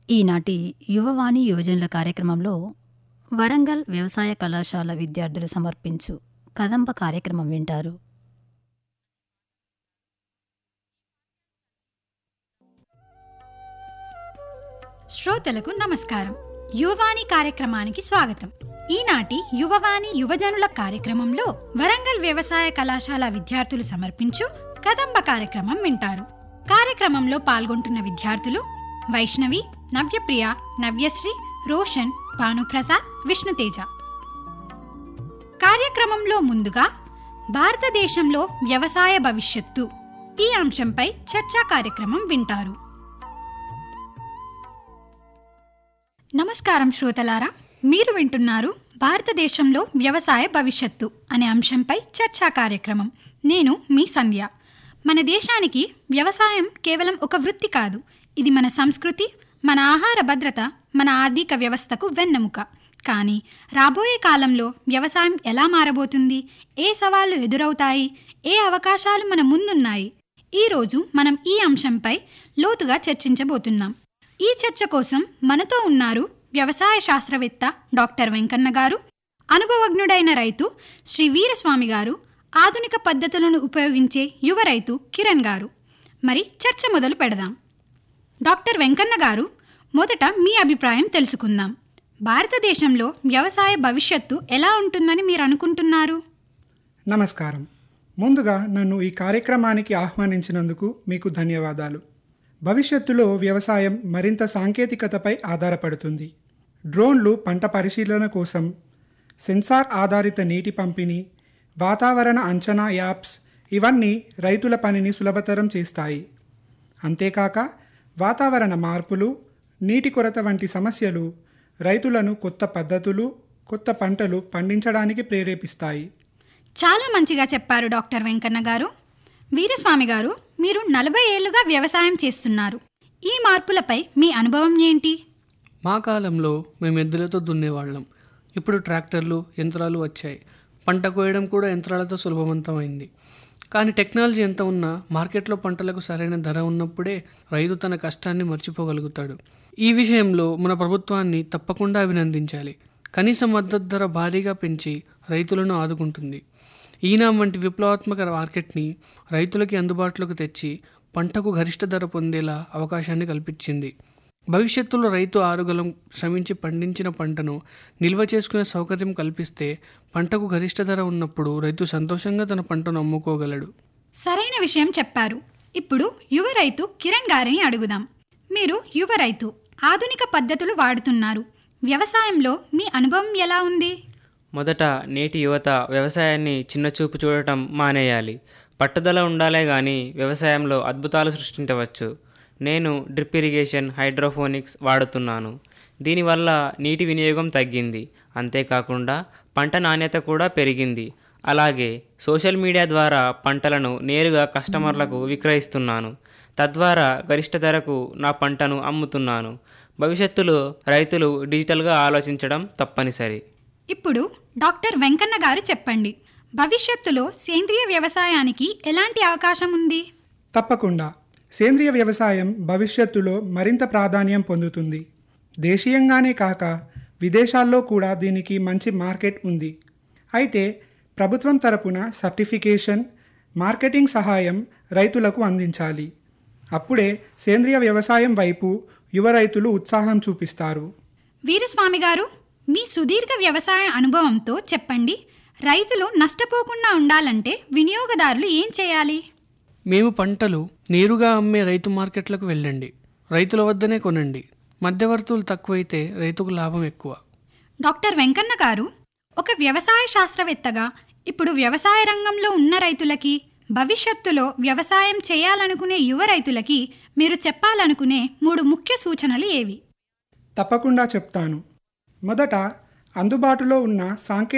ఈనాటి యువవాణి యువజనుల కార్యక్రమంలో వరంగల్ వ్యవసాయ కళాశాల విద్యార్థులు సమర్పించు కదంబ కార్యక్రమం వింటారు శ్రోతలకు నమస్కారం యువవాణి కార్యక్రమానికి స్వాగతం ఈనాటి యువవాణి యువజనుల కార్యక్రమంలో వరంగల్ వ్యవసాయ కళాశాల విద్యార్థులు సమర్పించు కదంబ కార్యక్రమం వింటారు కార్యక్రమంలో పాల్గొంటున్న విద్యార్థులు వైష్ణవి నవ్యప్రియ నవ్యశ్రీ రోషన్ భానుప్రసాద్ విష్ణుతేజ కార్యక్రమంలో ముందుగా భారతదేశంలో వ్యవసాయ భవిష్యత్తు ఈ అంశంపై చర్చా కార్యక్రమం వింటారు నమస్కారం శ్రోతలారా మీరు వింటున్నారు భారతదేశంలో వ్యవసాయ భవిష్యత్తు అనే అంశంపై చర్చా కార్యక్రమం నేను మీ సంధ్య మన దేశానికి వ్యవసాయం కేవలం ఒక వృత్తి కాదు ఇది మన సంస్కృతి మన ఆహార భద్రత మన ఆర్థిక వ్యవస్థకు వెన్నెముక కానీ రాబోయే కాలంలో వ్యవసాయం ఎలా మారబోతుంది ఏ సవాళ్లు ఎదురవుతాయి ఏ అవకాశాలు మన ముందున్నాయి ఈరోజు మనం ఈ అంశంపై లోతుగా చర్చించబోతున్నాం ఈ చర్చ కోసం మనతో ఉన్నారు వ్యవసాయ శాస్త్రవేత్త డాక్టర్ వెంకన్న గారు అనుభవజ్ఞుడైన రైతు శ్రీ వీరస్వామి గారు ఆధునిక పద్ధతులను ఉపయోగించే యువ రైతు కిరణ్ గారు మరి చర్చ మొదలు పెడదాం డాక్టర్ వెంకన్న గారు మొదట మీ అభిప్రాయం తెలుసుకుందాం భారతదేశంలో వ్యవసాయ భవిష్యత్తు ఎలా ఉంటుందని మీరు అనుకుంటున్నారు నమస్కారం ముందుగా నన్ను ఈ కార్యక్రమానికి ఆహ్వానించినందుకు మీకు ధన్యవాదాలు భవిష్యత్తులో వ్యవసాయం మరింత సాంకేతికతపై ఆధారపడుతుంది డ్రోన్లు పంట పరిశీలన కోసం సెన్సార్ ఆధారిత నీటి పంపిణీ వాతావరణ అంచనా యాప్స్ ఇవన్నీ రైతుల పనిని సులభతరం చేస్తాయి అంతేకాక వాతావరణ మార్పులు నీటి కొరత వంటి సమస్యలు రైతులను కొత్త పద్ధతులు కొత్త పంటలు పండించడానికి ప్రేరేపిస్తాయి చాలా మంచిగా చెప్పారు డాక్టర్ వెంకన్న గారు వీరస్వామి గారు మీరు నలభై ఏళ్లుగా వ్యవసాయం చేస్తున్నారు ఈ మార్పులపై మీ అనుభవం ఏంటి మా కాలంలో మేము ఎద్దులతో దున్నేవాళ్ళం ఇప్పుడు ట్రాక్టర్లు యంత్రాలు వచ్చాయి పంట కోయడం కూడా యంత్రాలతో సులభవంతమైంది కానీ టెక్నాలజీ ఎంత ఉన్నా మార్కెట్లో పంటలకు సరైన ధర ఉన్నప్పుడే రైతు తన కష్టాన్ని మర్చిపోగలుగుతాడు ఈ విషయంలో మన ప్రభుత్వాన్ని తప్పకుండా అభినందించాలి కనీస మద్దతు ధర భారీగా పెంచి రైతులను ఆదుకుంటుంది ఈనాం వంటి విప్లవాత్మక మార్కెట్ని రైతులకి అందుబాటులోకి తెచ్చి పంటకు గరిష్ట ధర పొందేలా అవకాశాన్ని కల్పించింది భవిష్యత్తులో రైతు ఆరుగలం శ్రమించి పండించిన పంటను నిల్వ చేసుకునే సౌకర్యం కల్పిస్తే పంటకు గరిష్ట ధర ఉన్నప్పుడు రైతు సంతోషంగా తన పంటను అమ్ముకోగలడు సరైన విషయం చెప్పారు ఇప్పుడు యువ రైతు కిరణ్ గారిని అడుగుదాం మీరు యువ రైతు ఆధునిక పద్ధతులు వాడుతున్నారు వ్యవసాయంలో మీ అనుభవం ఎలా ఉంది మొదట నేటి యువత వ్యవసాయాన్ని చిన్నచూపు చూడటం మానేయాలి పట్టుదల ఉండాలే కానీ వ్యవసాయంలో అద్భుతాలు సృష్టించవచ్చు నేను డ్రిప్ ఇరిగేషన్ హైడ్రోఫోనిక్స్ వాడుతున్నాను దీనివల్ల నీటి వినియోగం తగ్గింది అంతేకాకుండా పంట నాణ్యత కూడా పెరిగింది అలాగే సోషల్ మీడియా ద్వారా పంటలను నేరుగా కస్టమర్లకు విక్రయిస్తున్నాను తద్వారా గరిష్ట ధరకు నా పంటను అమ్ముతున్నాను భవిష్యత్తులో రైతులు డిజిటల్గా ఆలోచించడం తప్పనిసరి ఇప్పుడు డాక్టర్ వెంకన్న గారు చెప్పండి భవిష్యత్తులో సేంద్రియ వ్యవసాయానికి ఎలాంటి అవకాశం ఉంది తప్పకుండా సేంద్రియ వ్యవసాయం భవిష్యత్తులో మరింత ప్రాధాన్యం పొందుతుంది దేశీయంగానే కాక విదేశాల్లో కూడా దీనికి మంచి మార్కెట్ ఉంది అయితే ప్రభుత్వం తరపున సర్టిఫికేషన్ మార్కెటింగ్ సహాయం రైతులకు అందించాలి అప్పుడే సేంద్రియ వ్యవసాయం వైపు యువ రైతులు ఉత్సాహం చూపిస్తారు వీరస్వామి గారు మీ సుదీర్ఘ వ్యవసాయ అనుభవంతో చెప్పండి రైతులు నష్టపోకుండా ఉండాలంటే వినియోగదారులు ఏం చేయాలి మేము పంటలు నేరుగా అమ్మే రైతు మార్కెట్లకు వెళ్ళండి రైతుల వద్దనే కొనండి మధ్యవర్తులు తక్కువైతే రైతుకు లాభం ఎక్కువ డాక్టర్ వెంకన్న గారు ఒక వ్యవసాయ శాస్త్రవేత్తగా ఇప్పుడు వ్యవసాయ రంగంలో ఉన్న రైతులకి భవిష్యత్తులో వ్యవసాయం చేయాలనుకునే యువ రైతులకి మీరు చెప్పాలనుకునే మూడు ముఖ్య సూచనలు ఏవి తప్పకుండా చెప్తాను మొదట అందుబాటులో ఉన్న సాంకేతిక